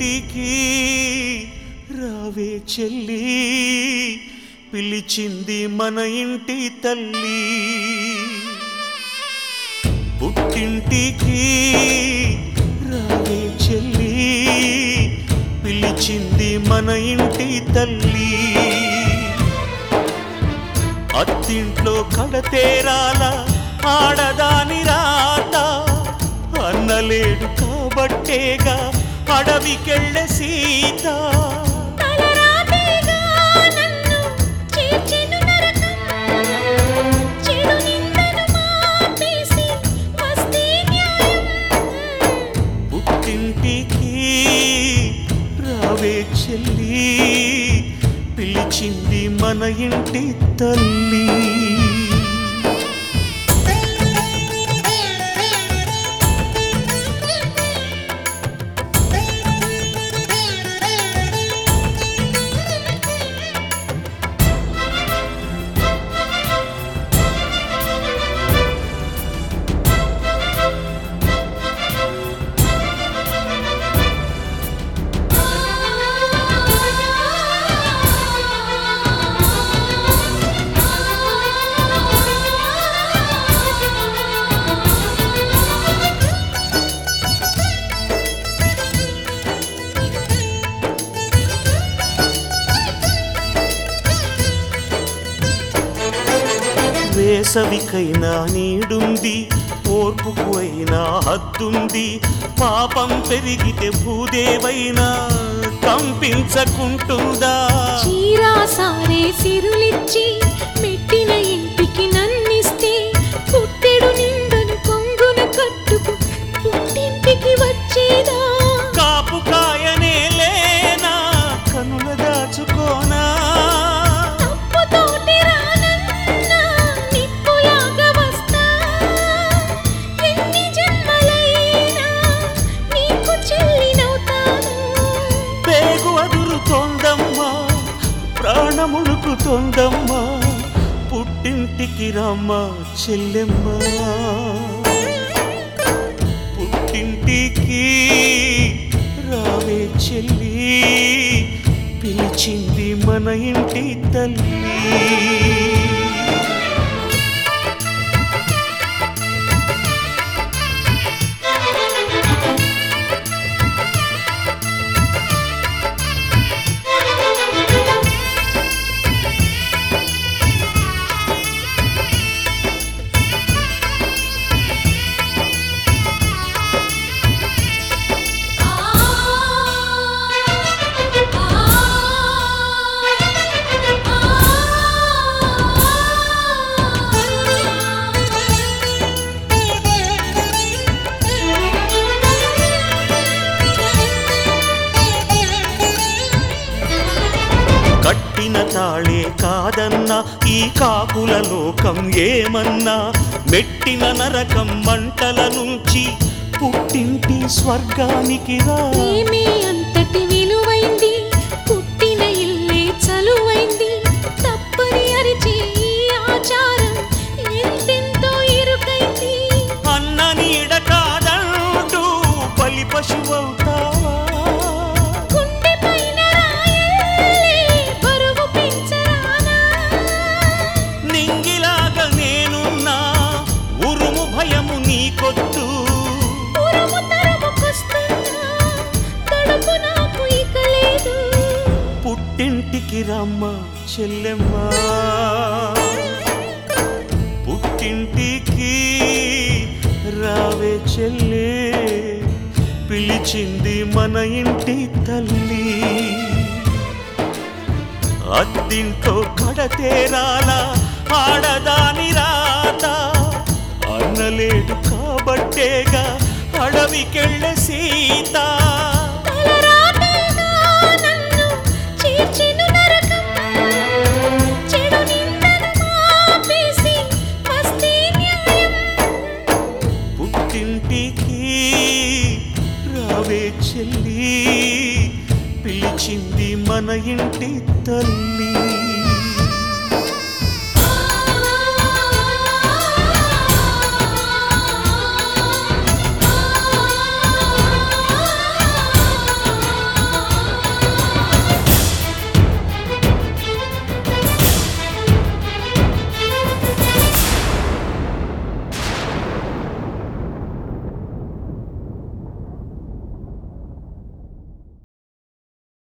పుట్టింటికి రావే చెల్లి పిలిచింది మన ఇంటి తల్లి పుట్టింటికి రావే చెల్లి పిలిచింది మన ఇంటి తల్లి అత్తింట్లో కడతేరాల ఆడదాని రాత అన్నలేడు కాబట్టేగా అడవికెళ్ళ సీత తలరాతేగా నన్ను చేర్చెను నరకం చెడు నిందను మాపేసి వస్తే న్యాయం పుట్టింటికి రావే చెల్లి పిలిచింది మన ఇంటి తల్లి వేసవికైనా నీడుంది ఓర్పుకు అయినా హద్దుంది పాపం పెరిగితే భూదేవైనా కంపించకుంటుందా చీరా సారే సిరులిచ్చి మెట్టిన ఇంటికి నన్నిస్తే పుట్టెడు నిందను కొంగున కట్టుకు పుట్టింటికి వచ్చేదా కాపు కాయనే లేనా కనుల దాచుకోనా తప్పుతోటి రానన్నా నిప్పులాగా వస్తా ఎన్ని జన్మలైనా నీకు చెల్లినవుతాను పేగు అదురుతోందమ్మా ప్రాణముడుకుతోందమ్మా పుట్టింటికి రమ్మ చెల్లెమ్మ పుట్టింటికి రావే చెల్లి పిలిచింది మన ఇంటి తల్లి కట్టిన తాళే కాదన్నా ఈ కాకుల లోకం ఏమన్నా మెట్టిన నరకం మంటల నుంచి పుట్టింటి స్వర్గానికి రా ప్రేమే అంతటి విలువైంది పుట్టిన ఇల్లే చలువైంది తప్పని అరిచే ఈ ఆచారం ఎంతెంతో ఇరుకైంది అన్న నీడ కాదంటూ బలి పశువవుతావా గుండె పైన రాయల్లే బరువు పెంచరానా నింగిలాగా నేనున్నా ఉరుము భయము నీకొద్దు ఉరుము తరుముకొస్తున్నా తడుపు నాకు ఇక లేదు పుట్టింటికి రమ్మ చెల్లెమ్మ పుట్టింటికి రావే చెల్లె పిలిచింది మన ఇంటి తల్లి అద్దింట్లో కడతేరాల ఆడదాని రాత అన్నలేడు కాబట్టేగా అడవికెళ్ళ సీత తలరాతేగా నన్ను చేర్చెను నరకం చెడు నిందను మాపేసి వస్తే న్యాయం పుట్టింటికి రావే చెల్లి పిలిచింది మన ఇంటి తల్లి